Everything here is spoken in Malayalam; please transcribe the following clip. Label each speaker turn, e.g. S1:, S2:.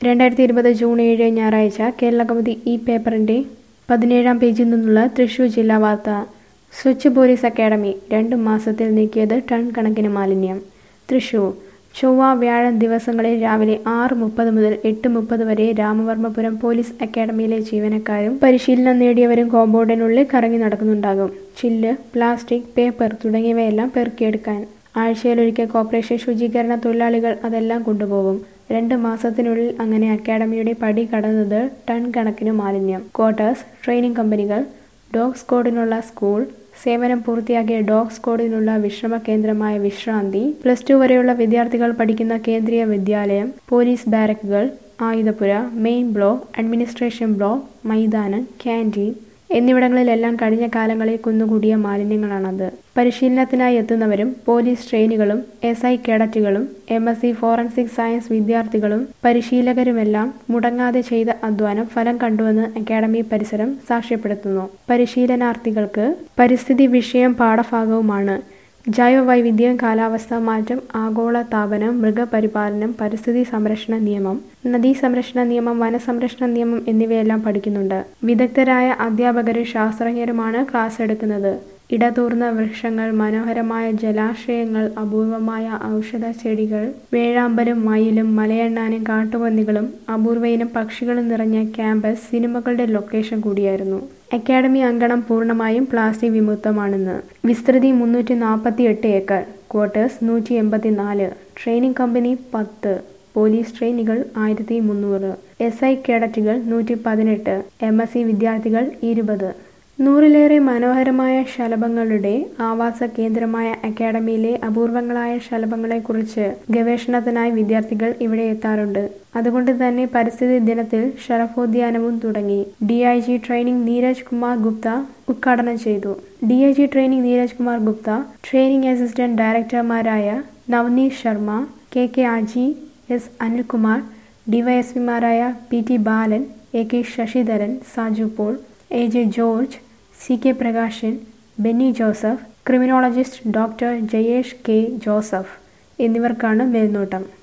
S1: രണ്ടായിരത്തി ഇരുപത് ജൂൺ ഏഴ് ഞായറാഴ്ച കേരളകൗമുദി ഈ പേപ്പറിന്റെ പതിനേഴാം പേജിൽ നിന്നുള്ള തൃശൂർ ജില്ലാ വാർത്ത സ്വച്ഛ് പോലീസ് അക്കാദമി രണ്ട് മാസത്തിൽ നീക്കിയത് ടൺ കണക്കിന് മാലിന്യം തൃശൂർ ചൊവ്വ വ്യാഴം ദിവസങ്ങളിൽ രാവിലെ ആറ് മുപ്പത് മുതൽ എട്ട് മുപ്പത് വരെ രാമവർമ്മപുരം പോലീസ് അക്കാദമിയിലെ ജീവനക്കാരും പരിശീലനം നേടിയവരും കോമ്പൗണ്ടിനുള്ളിൽ കറങ്ങി നടക്കുന്നുണ്ടാകും ചില്ല് പ്ലാസ്റ്റിക് പേപ്പർ തുടങ്ങിയവയെല്ലാം പെറുക്കിയെടുക്കാൻ ആഴ്ചയിലൊരിക്കൽ കോർപ്പറേഷൻ ശുചീകരണ തൊഴിലാളികൾ അതെല്ലാം കൊണ്ടുപോകും രണ്ട് മാസത്തിനുള്ളിൽ അങ്ങനെ അക്കാഡമിയുടെ പടി കടന്നത് ടൺ കണക്കിന് മാലിന്യം ക്വാർട്ടേഴ്സ് ട്രെയിനിങ് കമ്പനികൾ ഡോഗ് സ്ക്വാഡിനുള്ള സ്കൂൾ സേവനം പൂർത്തിയാക്കിയ ഡോഗ് സ്ക്വാഡിനുള്ള വിശ്രമ കേന്ദ്രമായ വിശ്രാന്തി പ്ലസ് ടു വരെയുള്ള വിദ്യാർത്ഥികൾ പഠിക്കുന്ന കേന്ദ്രീയ വിദ്യാലയം പോലീസ് ബാരക്കുകൾ ആയുധപുര മെയിൻ ബ്ലോക്ക് അഡ്മിനിസ്ട്രേഷൻ ബ്ലോക്ക് മൈതാനം ക്യാൻറ്റീൻ എന്നിവിടങ്ങളിലെല്ലാം കഴിഞ്ഞ കാലങ്ങളിൽ കുന്നുകൂടിയ മാലിന്യങ്ങളാണത് പരിശീലനത്തിനായി എത്തുന്നവരും പോലീസ് ട്രെയിനികളും എസ് ഐ കേഡറ്റുകളും M S C forensic science വിദ്യാർത്ഥികളും പരിശീലകരുമെല്ലാം മുടങ്ങാതെ ചെയ്ത അധ്വാനം ഫലം കണ്ടുവെന്ന് അക്കാദമി പരിസരം സാക്ഷ്യപ്പെടുത്തുന്നു പരിശീലനാർത്ഥികൾക്ക് പരിസ്ഥിതി വിഷയം പാഠഭാഗവുമാണ് ജൈവവൈവിധ്യം കാലാവസ്ഥാ മാറ്റം ആഗോള താപനം മൃഗപരിപാലനം പരിസ്ഥിതി സംരക്ഷണ നിയമം നദീ സംരക്ഷണ നിയമം വനസംരക്ഷണ നിയമം എന്നിവയെല്ലാം പഠിക്കുന്നുണ്ട് വിദഗ്ധരായ അധ്യാപകരും ശാസ്ത്രജ്ഞരുമാണ് ക്ലാസ് എടുക്കുന്നത് ഇടതൂർന്ന വൃക്ഷങ്ങൾ മനോഹരമായ ജലാശയങ്ങൾ അപൂർവമായ ഔഷധ ചെടികൾ വേഴാമ്പലും മയിലും മലയണ്ണാനും കാട്ടുപന്നികളും അപൂർവയിനം പക്ഷികളും നിറഞ്ഞ ക്യാമ്പസ് സിനിമകളുടെ ലൊക്കേഷൻ കൂടിയായിരുന്നു അക്കാഡമി അങ്കണം പൂർണ്ണമായും പ്ലാസ്റ്റിക് വിമുക്തമാണെന്ന് വിസ്തൃതി മുന്നൂറ്റി നാൽപ്പത്തി എട്ട് ഏക്കർ ക്വാർട്ടേഴ്സ് നൂറ്റി എൺപത്തി നാല് ട്രെയിനിങ് കമ്പനി പത്ത് പോലീസ് ട്രെയിനികൾ ആയിരത്തി മുന്നൂറ് എസ് ഐ കേഡറ്റുകൾ നൂറ്റി പതിനെട്ട് എം എസ് സി വിദ്യാർത്ഥികൾ ഇരുപത് നൂറിലേറെ മനോഹരമായ ശലഭങ്ങളുടെ ആവാസ കേന്ദ്രമായ അക്കാഡമിയിലെ അപൂർവങ്ങളായ ശലഭങ്ങളെക്കുറിച്ച് ഗവേഷണത്തിനായി വിദ്യാർത്ഥികൾ ഇവിടെ എത്താറുണ്ട് അതുകൊണ്ട് തന്നെ പരിസ്ഥിതി ദിനത്തിൽ ശരഫോദ്യാനവും തുടങ്ങി D I G training Neeraj Kumar Gupta ഉദ്ഘാടനം ചെയ്തു D I G training Neeraj Kumar Gupta training assistant ഡയറക്ടർമാരായ Navneeth Sharma K K Aji S Anilkumar ഡിവൈഎസ്പിമാരായ P T Balan A K Sasidharan Saju Paul A J George C K Prakashan Benny Joseph criminologist doctor Jayesh K Joseph എന്നിവർക്കാണ് മേൽനോട്ടം